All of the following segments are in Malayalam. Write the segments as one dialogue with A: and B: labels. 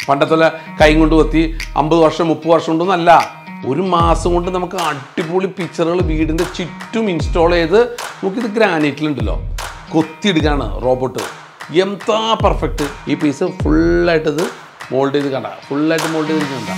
A: പണ്ടത്തെ കൈ കൊണ്ട് കൊത്തി അമ്പത് വർഷം മുപ്പത് വർഷം കൊണ്ടൊന്നല്ല ഒരു മാസം കൊണ്ട് നമുക്ക് അടിപൊളി പിക്ചറുകൾ വീടിൻ്റെ ചുറ്റും ഇൻസ്റ്റാൾ ചെയ്ത് നമുക്കിത് ഗ്രാനൈറ്റിലുണ്ടല്ലോ കൊത്തിയെടുക്കുകയാണ് റോബോട്ട് എന്താ പെർഫെക്റ്റ് ഈ പീസ് ഫുള്ളായിട്ട് ഇത് മോൾഡ് ചെയ്ത് കണ്ട ഫുള്ളായിട്ട് മോൾഡ് ചെയ്തിരിക്കണ്ട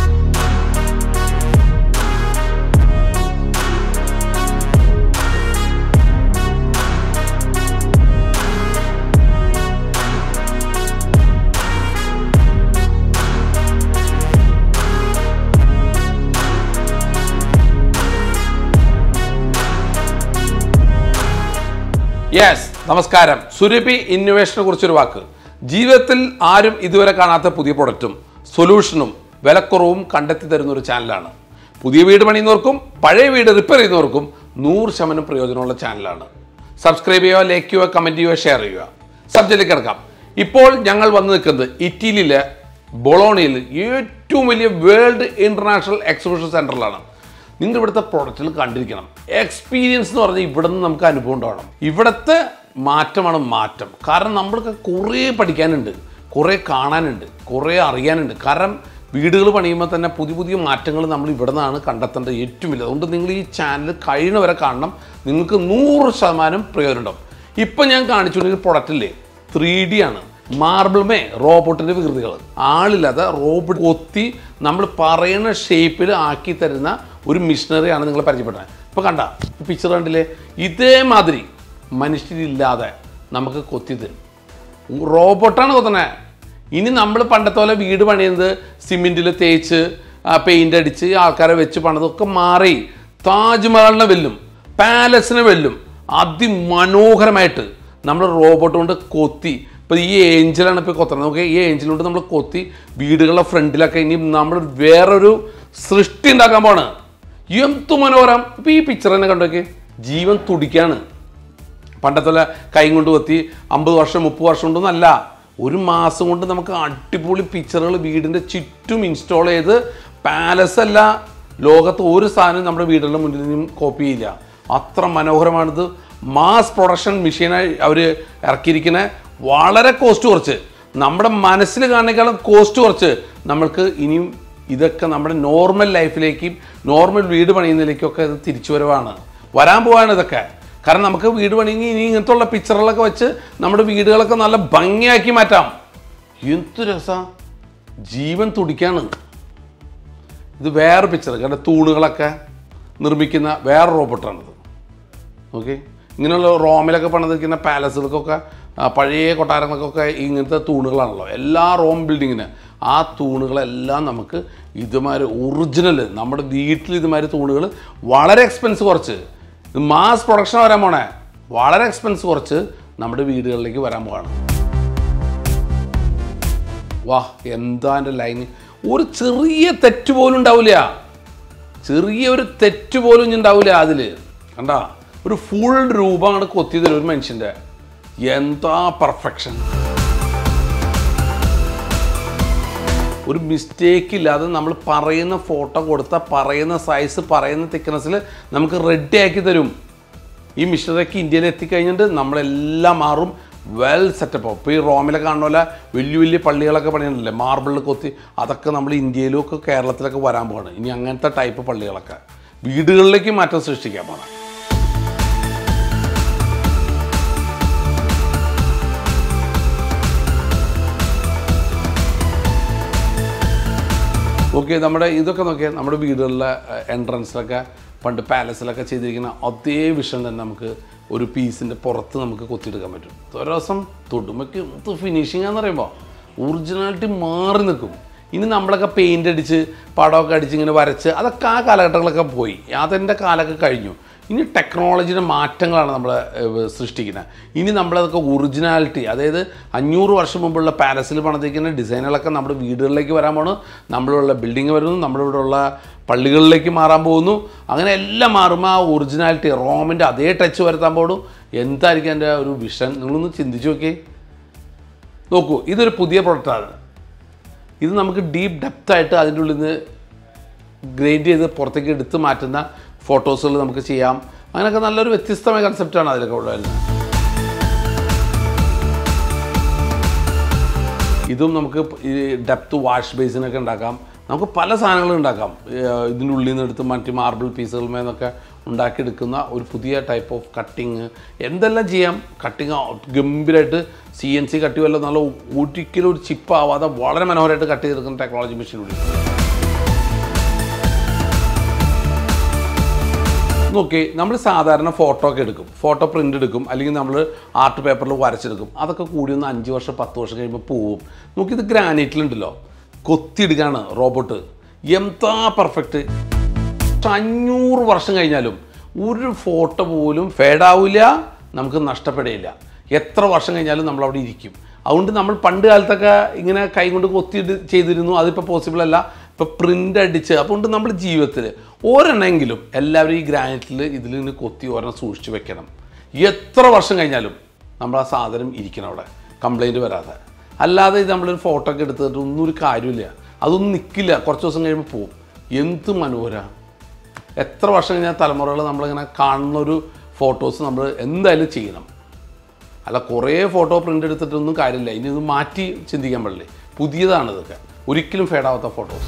A: യെസ് നമസ്കാരം സുരഭി ഇന്നോവേഷനെ കുറിച്ചൊരു വാക്ക് ജീവിതത്തിൽ ആരും ഇതുവരെ കാണാത്ത പുതിയ പ്രൊഡക്റ്റും സൊല്യൂഷനും വിലക്കുറവും കണ്ടെത്തി തരുന്ന ഒരു ചാനലാണ് പുതിയ വീട് പണിയുന്നവർക്കും പഴയ വീട് റിപ്പയർ ചെയ്യുന്നവർക്കും നൂറ് ശതമാനം പ്രയോജനമുള്ള ചാനലാണ് സബ്സ്ക്രൈബ് ചെയ്യുക ലൈക്ക് ചെയ്യുക കമൻറ്റ് ചെയ്യുക ഷെയർ ചെയ്യുക സബ്ജക്റ്റിലേക്ക് കിടക്കാം ഇപ്പോൾ ഞങ്ങൾ വന്ന് നിൽക്കുന്നത് ഇറ്റലിയിലെ ബൊളോണിയിൽ ഏറ്റവും വലിയ വേൾഡ് ഇന്റർനാഷണൽ എക്സിബിഷൻ സെൻറ്ററിലാണ് നിങ്ങൾ ഇവിടുത്തെ പ്രോഡക്റ്റുകൾ കണ്ടിരിക്കണം എക്സ്പീരിയൻസ് എന്ന് പറഞ്ഞാൽ ഇവിടെ നിന്ന് നമുക്ക് അനുഭവം ഉണ്ടാവണം ഇവിടുത്തെ മാറ്റമാണ് മാറ്റം കാരണം നമ്മൾക്ക് കുറേ പഠിക്കാനുണ്ട് കുറേ കാണാനുണ്ട് കുറേ അറിയാനുണ്ട് കാരണം വീടുകൾ പണിയുമ്പോൾ തന്നെ പുതിയ പുതിയ മാറ്റങ്ങൾ നമ്മൾ ഇവിടെ നിന്നാണ് കണ്ടെത്തേണ്ടത് ഏറ്റവും വലിയ അതുകൊണ്ട് നിങ്ങൾ ഈ ചാനൽ കഴിയുന്നവരെ കാണണം നിങ്ങൾക്ക് നൂറ് ശതമാനം പ്രയോജനം ഉണ്ടാവും ഇപ്പം ഞാൻ കാണിച്ചുകൊണ്ടിരിക്കുന്ന പ്രൊഡക്റ്റ് ഇല്ലേ ത്രീ ഡി ആണ് മാർബിളുമേ റോബോട്ടിൻ്റെ വികൃതികൾ ആളില്ലാതെ റോബോട്ട് കൊത്തി നമ്മൾ പറയുന്ന ഷേപ്പിൽ ആക്കി തരുന്ന ഒരു മിഷനറിയാണ് നിങ്ങൾ പരിചയപ്പെടുന്നത് ഇപ്പോൾ കണ്ട പിക്ചർ കണ്ടില്ലേ ഇതേമാതിരി മനുഷ്യരില്ലാതെ നമുക്ക് കൊത്തി തരും റോബോട്ടാണ് കൊത്തണേ ഇനി നമ്മൾ പണ്ടത്തെ പോലെ വീട് പണിയുന്നത് സിമെൻറ്റിൽ തേച്ച് പെയിൻ്റ് അടിച്ച് ആൾക്കാരെ വെച്ച് പണിതൊക്കെ മാറി താജ്മഹലിനെ വെല്ലും പാലസിനെ വെല്ലും അതിമനോഹരമായിട്ട് നമ്മൾ റോബോട്ട് കൊണ്ട് കൊത്തി ഇപ്പോൾ ഈ ഏഞ്ചലാണ് ഇപ്പോൾ കൊത്തുന്നത് നോക്കി ഈ ഏഞ്ചൽ കൊണ്ട് നമ്മൾ കൊത്തി വീടുകളുടെ ഫ്രണ്ടിലൊക്കെ ഇനി നമ്മൾ വേറൊരു സൃഷ്ടി ഉണ്ടാക്കാൻ പോണ് എന്തു മനോഹരം ഇപ്പോൾ ഈ പിക്ചർ തന്നെ കണ്ടോക്കെ ജീവൻ തുടിക്കാണ് പണ്ടത്തെ പോലെ കൈ കൊണ്ട് കൊത്തി അമ്പത് വർഷം മുപ്പത് വർഷം കൊണ്ടൊന്നല്ല ഒരു മാസം കൊണ്ട് നമുക്ക് അടിപൊളി പിക്ചറുകൾ വീടിൻ്റെ ചുറ്റും ഇൻസ്റ്റാൾ ചെയ്ത് പാലസ് അല്ല ലോകത്ത് ഒരു സാധനം നമ്മുടെ വീടുകളുടെ മുന്നിൽ നിന്നും കോപ്പി ചെയ്യില്ല അത്ര മനോഹരമാണിത് മാസ് പ്രൊഡക്ഷൻ മെഷീനായി അവർ ഇറക്കിയിരിക്കുന്ന വളരെ കോസ്റ്റ് കുറച്ച് നമ്മുടെ മനസ്സിൽ കാണുന്നേക്കാളും കോസ്റ്റ് കുറച്ച് നമ്മൾക്ക് ഇനിയും ഇതൊക്കെ നമ്മുടെ നോർമൽ ലൈഫിലേക്കും നോർമൽ വീട് പണിയുന്നതിലേക്കൊക്കെ ഇത് തിരിച്ചു വരവാണ് വരാൻ പോവാണ് ഇതൊക്കെ കാരണം നമുക്ക് വീട് പണിയെങ്കിൽ ഇനി ഇങ്ങനത്തെ ഉള്ള പിക്ചറുകളൊക്കെ വെച്ച് നമ്മുടെ വീടുകളൊക്കെ നല്ല ഭംഗിയാക്കി മാറ്റാം എന്തു രസ ജീവൻ തുടിക്കാണ് ഇത് വേറെ പിക്ചർ കാരണം തൂണുകളൊക്കെ നിർമ്മിക്കുന്ന വേറെ റോബോട്ടാണിത് ഓക്കെ ഇങ്ങനെയുള്ള റോമിലൊക്കെ പണിതിരിക്കുന്ന പാലസുകൾക്കൊക്കെ ആ, പഴയ കൊട്ടാരങ്ങൾക്കൊക്കെ ഇങ്ങനത്തെ തൂണുകളാണല്ലോ എല്ലാ റോം ബിൽഡിങ്ങിന് ആ തൂണുകളെല്ലാം നമുക്ക് ഇതുമാതിരി ഒറിജിനൽ നമ്മുടെ വീട്ടിൽ ഇതുമാതിരി തൂണുകൾ വളരെ എക്സ്പെൻസ് കുറച്ച് ഇത് മാസ് പ്രൊഡക്ഷൻ വരാൻ പോണേ വളരെ എക്സ്പെൻസ് കുറച്ച് നമ്മുടെ വീടുകളിലേക്ക് വരാൻ പോവാണ് വാ എന്താ എൻ്റെ ലൈൻ ഒരു ചെറിയ തെറ്റ് പോലും ഉണ്ടാവില്ല ചെറിയ ഒരു തെറ്റ് പോലും ഇനി ഉണ്ടാവില്ല അതിൽ കണ്ട ഒരു ഫുൾ രൂപം അങ്ങോട്ട് കൊത്തി തരും ഒരു മനുഷ്യൻ്റെ എന്താ പെർഫെക്ഷൻ ഒരു മിസ്റ്റേക്ക് ഇല്ലാതെ നമ്മൾ പറയുന്ന ഫോട്ടോ കൊടുത്ത പറയുന്ന സൈസ് പറയുന്ന തിക്നെസ്സിൽ നമുക്ക് റെഡി ആക്കി തരും ഈ മിഷനറിക്ക് ഇന്ത്യയിൽ എത്തിക്കഴിഞ്ഞിട്ട് നമ്മളെല്ലാം മാറും വെൽ സെറ്റപ്പ് ഇപ്പോൾ ഈ റോമിലൊക്കെ കാണുന്ന പോലെ വലിയ വലിയ പള്ളികളൊക്കെ പണിയുന്നില്ലേ മാർബിളിൽ കൊത്തി അതൊക്കെ നമ്മൾ ഇന്ത്യയിലും ഒക്കെ കേരളത്തിലൊക്കെ വരാൻ പോവാണ് ഇനി അങ്ങനത്തെ ടൈപ്പ് പള്ളികളൊക്കെ വീടുകളിലേക്ക് മാറ്റം സൃഷ്ടിക്കാൻ പോകണം ഓക്കെ നമ്മുടെ ഇതൊക്കെ നോക്കിയാൽ നമ്മുടെ വീടുകളിലെ എൻട്രൻസിലൊക്കെ പണ്ട് പാലസിലൊക്കെ ചെയ്തിരിക്കുന്ന അതേ വിഷൻ തന്നെ നമുക്ക് ഒരു പീസിൻ്റെ പുറത്ത് നമുക്ക് കൊത്തിയെടുക്കാൻ പറ്റും ഒരു ദിവസം തൊടുമ്പയ്ക്ക് എന്ത് ഫിനിഷിംഗ് എന്ന് പറയുമ്പോൾ ഒറിജിനാലിറ്റി മാറി നിൽക്കും ഇനി നമ്മളൊക്കെ പെയിൻ്റ് അടിച്ച് പടമൊക്കെ അടിച്ച് ഇങ്ങനെ വരച്ച് അതൊക്കെ ആ കാലഘട്ടങ്ങളൊക്കെ പോയി അതിൻ്റെ കാലമൊക്കെ കഴിഞ്ഞു ഇനി ടെക്നോളജിയുടെ മാറ്റങ്ങളാണ് നമ്മൾ സൃഷ്ടിക്കുന്നത് ഇനി നമ്മളതൊക്കെ ഒറിജിനാലിറ്റി അതായത് അഞ്ഞൂറ് വർഷം മുമ്പുള്ള പാലസിൽ പണിതിരിക്കുന്ന ഡിസൈനുകളൊക്കെ നമ്മുടെ വീടുകളിലേക്ക് വരാൻ പോണു നമ്മളുള്ള ബിൽഡിങ് വരുന്നു നമ്മുടെ ഇവിടെ ഉള്ള പള്ളികളിലേക്ക് മാറാൻ പോകുന്നു അങ്ങനെ എല്ലാം മാറുമ്പോൾ ആ ഒറിജിനാലിറ്റി റോമിൻ്റെ അതേ ടച്ച് വരുത്താൻ പോകും എന്തായിരിക്കും എൻ്റെ ഒരു വിഷൻ നിങ്ങളൊന്ന് ചിന്തിച്ച് നോക്കിയേ നോക്കൂ ഇതൊരു പുതിയ പ്രൊഡക്റ്റാണ് ഇത് നമുക്ക് ഡീപ്പ് ഡെപ്തായിട്ട് അതിൻ്റെ ഉള്ളിൽ നിന്ന് ഗ്രേഡ് ചെയ്ത് പുറത്തേക്ക് എടുത്ത് മാറ്റുന്ന ഫോട്ടോസുകൾ നമുക്ക് ചെയ്യാം അങ്ങനെയൊക്കെ നല്ലൊരു വ്യത്യസ്തമായ കൺസെപ്റ്റാണ് അതിലൊക്കെ ഉള്ളത് ഇതും നമുക്ക് ഈ ഡെപ്ത് വാഷ് ബേസിനൊക്കെ ഉണ്ടാക്കാം നമുക്ക് പല സാധനങ്ങളും ഉണ്ടാക്കാം ഏർ ഇതിൻ്റെ ഉള്ളിൽ നിന്ന് എടുത്ത് മറ്റ് മാർബിൾ പീസുകളുമേ നിന്നൊക്കെ ഉണ്ടാക്കിയെടുക്കുന്ന ഒരു പുതിയ ടൈപ്പ് ഓഫ് കട്ടിങ് എന്തെല്ലാം ചെയ്യാം കട്ടിങ് ഗംഭീരമായിട്ട് സി എൻ സി കട്ടി വല്ല നല്ല ഒരിക്കലും ഒരു ചിപ്പ് ആവാതെ വളരെ മനോഹരമായിട്ട് കട്ട് ചെയ്തെടുക്കുന്ന ടെക്നോളജി മെഷീൻ കൂടി നോക്കി നമ്മൾ സാധാരണ ഫോട്ടോ ഒക്കെ എടുക്കും ഫോട്ടോ പ്രിൻ്റ് എടുക്കും അല്ലെങ്കിൽ നമ്മൾ ആർട്ട് പേപ്പറിൽ വരച്ചെടുക്കും അതൊക്കെ കൂടി ഒന്ന് അഞ്ച് വർഷം പത്ത് വർഷം കഴിയുമ്പോൾ പോവും നോക്കിയത് ഗ്രാനൈറ്റിലുണ്ടല്ലോ കൊത്തിയെടുക്കുകയാണ് റോബോട്ട് എന്താ പെർഫെക്റ്റ് അഞ്ഞൂറ് വർഷം കഴിഞ്ഞാലും ഒരു ഫോട്ടോ പോലും ഫേഡാവില്ല നമുക്ക് നഷ്ടപ്പെടുകയില്ല എത്ര വർഷം കഴിഞ്ഞാലും നമ്മൾ അവിടെ ഇരിക്കും അതുകൊണ്ട് നമ്മൾ പണ്ട് കാലത്തൊക്കെ ഇങ്ങനെ കൈ കൊണ്ട് കൊത്തി ചെയ്തിരുന്നു അതിപ്പോൾ പോസിബിൾ അല്ല ഇപ്പോൾ പ്രിൻ്റ് അടിച്ച് അതുകൊണ്ട് നമ്മൾ ജീവിതത്തിൽ ഒരെണ്ണമെങ്കിലും എല്ലാവരും ഈ ഗ്രാനൈറ്റിൽ ഇതിൽ നിന്ന് കൊത്തി ഒരെണ്ണം സൂക്ഷിച്ച് വെക്കണം എത്ര വർഷം കഴിഞ്ഞാലും നമ്മൾ ആ സാധനം ഇരിക്കണം അവിടെ കംപ്ലൈൻറ്റ് വരാതെ അല്ലാതെ ഇത് നമ്മളൊരു ഫോട്ടോ ഒക്കെ എടുത്തിട്ട് ഒന്നും ഒരു കാര്യമില്ല അതൊന്നും നിൽക്കില്ല കുറച്ച് ദിവസം കഴിയുമ്പോൾ പോവും എന്ത് മനോഹര എത്ര വർഷം കഴിഞ്ഞാൽ തലമുറകൾ നമ്മളിങ്ങനെ കാണുന്ന ഒരു ഫോട്ടോസ് നമ്മൾ എന്തായാലും ചെയ്യണം അല്ല കുറേ ഫോട്ടോ പ്രിൻ്റ് എടുത്തിട്ടൊന്നും കാര്യമില്ല ഇനി ഇത് മാറ്റി ചിന്തിക്കാൻ പാടില്ലേ പുതിയതാണ് ഇതൊക്കെ ഒരിക്കലും ഫേഡാവാത്ത ഫോട്ടോസ്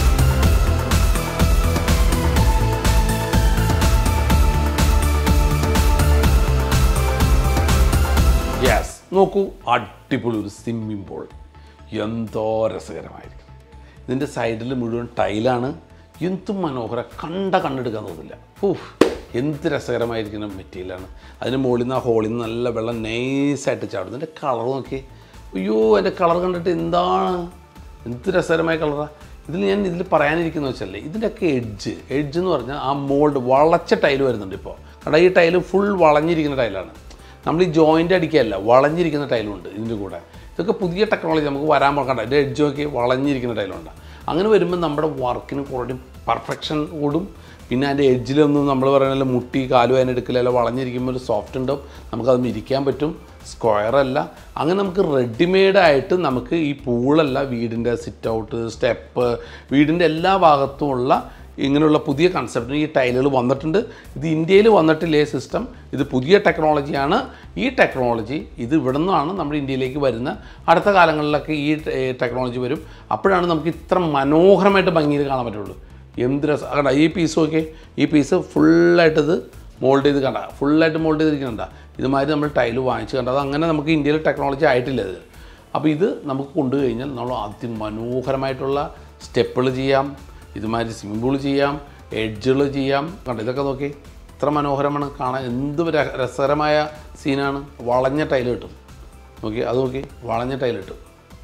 A: യെസ് നോക്കൂ അടിപൊളി ഒരു സ്വിമ്മിംഗ് പൂൾ എന്തോ രസകരമായിരിക്കും ഇതിൻ്റെ സൈഡിൽ മുഴുവൻ ടൈലാണ് എന്ത് മനോഹര കണ്ട കണ്ടെടുക്കാൻ തോന്നില്ല ഊഹ് എന്ത് രസകരമായിരിക്കുന്ന മെറ്റീരിയലാണ് അതിന് മുകളിൽ നിന്ന് ആ ഹോളിൽ നിന്ന് നല്ല വെള്ളം നൈസായിട്ട് ചാടും ഇതിൻ്റെ കളർ നോക്കി അയ്യോ എൻ്റെ കളർ കണ്ടിട്ട് എന്താണ് എന്ത് രസകരമായ കളറാണ് ഇതിൽ ഞാൻ ഇതിൽ പറയാനിരിക്കുന്നത് വെച്ചല്ലേ ഇതിൻ്റെയൊക്കെ എഡ്ജ് എഡ്ജ് എന്ന് പറഞ്ഞാൽ ആ മോൾഡ് വളച്ച ടൈൽ വരുന്നുണ്ട് ഇപ്പോൾ കാരണം ഈ ടൈല് ഫുൾ വളഞ്ഞിരിക്കുന്ന ടൈലാണ് നമ്മൾ ഈ ജോയിൻ്റ് അടിക്കുകയല്ല വളഞ്ഞിരിക്കുന്ന ടൈലുണ്ട് ഇതിൻ്റെ കൂടെ ഇതൊക്കെ പുതിയ ടെക്നോളജി നമുക്ക് വരാൻ പോകണ്ട ഇതിൻ്റെ എഡ്ജ് നോക്കി വളഞ്ഞിരിക്കുന്ന ടൈലുണ്ട് അങ്ങനെ വരുമ്പോൾ നമ്മുടെ വർക്കിന് കുറേ പെർഫെക്ഷൻ കൂടും പിന്നെ അതിൻ്റെ എഡ്ജിലൊന്നും നമ്മൾ പറയുന്നത് മുട്ടി കാലും അതിനെടുക്കില്ല വളഞ്ഞിരിക്കുമ്പോൾ ഒരു സോഫ്റ്റ് ഉണ്ടാവും നമുക്കതൊന്നും ഇരിക്കാൻ പറ്റും സ്ക്വയർ അല്ല അങ്ങനെ നമുക്ക് റെഡിമെയ്ഡ് ആയിട്ട് നമുക്ക് ഈ പൂളല്ല വീടിൻ്റെ സിറ്റ് ഔട്ട് സ്റ്റെപ്പ് വീടിൻ്റെ എല്ലാ ഭാഗത്തുമുള്ള ഇങ്ങനെയുള്ള പുതിയ കൺസെപ്റ്റിന് ഈ ടൈലുകൾ വന്നിട്ടുണ്ട് ഇത് ഇന്ത്യയിൽ വന്നിട്ടില്ലേ സിസ്റ്റം ഇത് പുതിയ ടെക്നോളജിയാണ് ഈ ടെക്നോളജി ഇത് ഇവിടെ നിന്നാണ് നമ്മുടെ ഇന്ത്യയിലേക്ക് വരുന്ന അടുത്ത കാലങ്ങളിലൊക്കെ ഈ ടെക്നോളജി വരും അപ്പോഴാണ് നമുക്ക് ഇത്ര മനോഹരമായിട്ട് ഭംഗിയിൽ കാണാൻ പറ്റുള്ളൂ എന്ത് രസം കണ്ട ഈ പീസ് നോക്കി ഈ പീസ് ഫുള്ളായിട്ടിത് മോൾഡ് ചെയ്ത് കണ്ട ഫുള്ളായിട്ട് മോൾഡ് ചെയ്തിരിക്കുന്നുണ്ട ഇതുമാതിരി നമ്മൾ ടൈല് വാങ്ങിച്ച് കണ്ട അത് അങ്ങനെ നമുക്ക് ഇന്ത്യയിൽ ടെക്നോളജി ആയിട്ടില്ല ഇത് അപ്പോൾ ഇത് നമുക്ക് കൊണ്ടു കഴിഞ്ഞാൽ നമ്മൾ അതിമനോഹരമായിട്ടുള്ള സ്റ്റെപ്പുകൾ ചെയ്യാം ഇതുമാതിരി സ്വിമ്മിംഗ് പൂൾ ചെയ്യാം എഡ്ജുകൾ ചെയ്യാം കണ്ട ഇതൊക്കെ നോക്കി ഇത്ര മനോഹരമാണ് കാണാൻ എന്ത് ര- രസകരമായ സീനാണ് വളഞ്ഞ ടൈൽ കിട്ടും നോക്കി അത് നോക്കി വളഞ്ഞ ടൈൽ കിട്ടും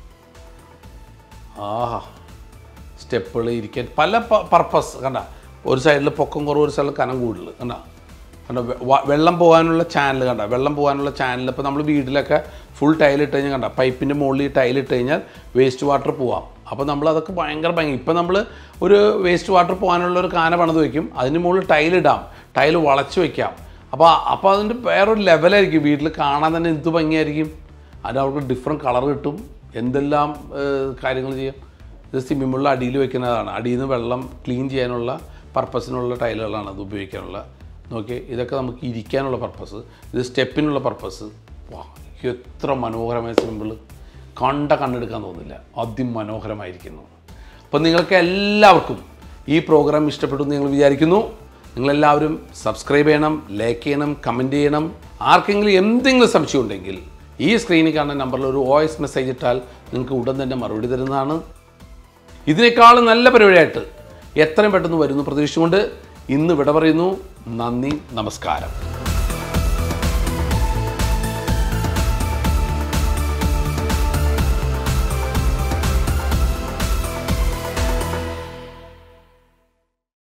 A: ആഹാ സ്റ്റെപ്പുകൾ ഇരിക്കാൻ പല പർപ്പസ് കണ്ട ഒരു സൈഡിൽ പൊക്കം കുറവ് ഒരു സൈഡിൽ കനം കൂടുതൽ കണ്ട കണ്ട വെ- വ- വെള്ളം പോകാനുള്ള ചാനൽ കണ്ട വെള്ളം പോകാനുള്ള ചാനൽ ഇപ്പോൾ നമ്മൾ വീട്ടിലൊക്കെ ഫുൾ ടൈലിട്ട് കഴിഞ്ഞാൽ കണ്ട പൈപ്പിൻ്റെ മുകളിൽ ടൈലിട്ട് കഴിഞ്ഞാൽ വേസ്റ്റ് വാട്ടർ പോവാം അപ്പോൾ നമ്മൾ അതൊക്കെ ഭയങ്കര ഭംഗി ഇപ്പം നമ്മൾ ഒരു വേസ്റ്റ് വാട്ടർ പോകാനുള്ള ഒരു കാന പണിത് വയ്ക്കും അതിന് മുകളിൽ ടൈലിടാം ടൈൽ വളച്ച് വയ്ക്കാം അപ്പോൾ അപ്പോൾ അതിൻ്റെ വേറൊരു ലെവലായിരിക്കും വീട്ടിൽ കാണാൻ തന്നെ എന്ത് ഭംഗിയായിരിക്കും അത് അവർക്ക് ഡിഫറെൻറ്റ് കളർ കിട്ടും എന്തെല്ലാം കാര്യങ്ങൾ ചെയ്യും ഇത് സ്വിമ്മിംഗ് പൂളിൽ അടിയിൽ വെക്കുന്നതാണ് അടിയിൽ നിന്ന് വെള്ളം ക്ലീൻ ചെയ്യാനുള്ള പർപ്പസിനുള്ള ടൈലുകളാണ് അത് ഉപയോഗിക്കാനുള്ള നോക്കി ഇതൊക്കെ നമുക്ക് ഇരിക്കാനുള്ള പർപ്പസ് ഇത് സ്റ്റെപ്പിനുള്ള പർപ്പസ് വാ എത്ര മനോഹരമായ സിമ്പിൾ കണ്ട കണ്ടെടുക്കാൻ തോന്നില്ല അതിമനോഹരമായിരിക്കുന്നു അപ്പം നിങ്ങൾക്ക് എല്ലാവർക്കും ഈ പ്രോഗ്രാം ഇഷ്ടപ്പെട്ടു എന്ന് നിങ്ങൾ വിചാരിക്കുന്നു നിങ്ങളെല്ലാവരും സബ്സ്ക്രൈബ് ചെയ്യണം ലൈക്ക് ചെയ്യണം കമൻറ്റ് ചെയ്യണം ആർക്കെങ്കിലും എന്തെങ്കിലും സംശയം ഉണ്ടെങ്കിൽ ഈ സ്ക്രീനിൽ കാണുന്ന നമ്പറിൽ ഒരു വോയിസ് മെസ്സേജ് ഇട്ടാൽ നിങ്ങൾക്ക് ഉടൻ തന്നെ മറുപടി തരുന്നതാണ് ഇതിനേക്കാളും നല്ല പരിപാടിയായിട്ട് എത്രയും പെട്ടെന്ന് വരുന്നു പ്രതീക്ഷിച്ചുകൊണ്ട് ഇന്ന് വിട പറയുന്നു നന്ദി നമസ്കാരം